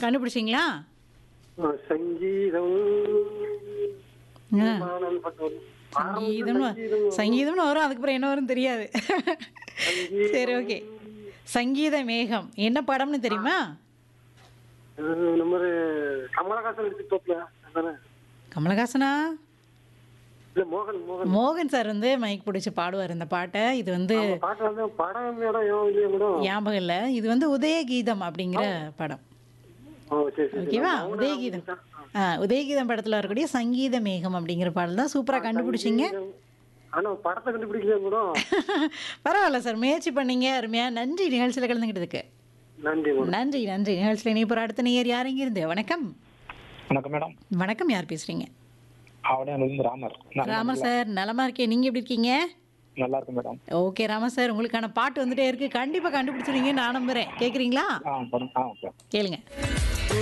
கண்டுபிடிச்சிங்களா ஆ, சங்கீதம் ஆ. மானன் பட்டு வரும். சங்கீதம்னு சங்கீதம்னு வரும் அதுக்கப்புறம் என்ன வரும் தெரியாது சரி ஓகே சங்கீத மேகம் என்ன படம்னு தெரியுமா அது நம்ம ஒரு கமலஹாசன் எடுத்து தோப்பல அதானே கமலஹாசனா இல்ல மோகன் மோகன் மோகன் சார் வந்து மைக் பிடிச்சி பாடுவார் இந்த பாட்டை இது வந்து அவங்க பாட்டு வந்து படம் இடம் ஏன் இல்லையா மேடம் ஞாபகம் இல்லை இது வந்து உதயகீதம் அப்படிங்கிற படம் ஓ சரி சரி ஓகேவா உதயகீதம் ஆ உதயகீதம் படத்தில் வரக்கூடிய சங்கீத மேகம் அப்படிங்கிற பாடல் தான் சூப்பராக கண்டுபிடிச்சிங்க ஆனா படத்தை கண்டுபிடிக்கல மேடம் பரவாயில்ல சார் முயற்சி பண்ணீங்க அருமையா நன்றி நிகழ்ச்சியில் கலந்துக்கிட்டதுக்கு நன்றி மேடம் நன்றி நன்றி நிகழ்ச்சியில் இணைப்பு அடுத்த நேயர் யார் இருந்து வணக்கம் வணக்கம் மேடம் வணக்கம் யார் பேசுறீங்க அவடையானது ராமர் நான் ராம சார் நலமா இருக்கேன் நீங்க எப்படி இருக்கீங்க நல்லா இருக்கும் மேடம் ஓகே ராம சார் உங்களுக்கான பாட்டு வந்துட்டே இருக்கு கண்டிப்பா கண்டுபிடிச்சிருவீங்க நான் நம்புறேன் கேக்குறீங்களா ஆ படம் ஆ ஓகே கேளுங்க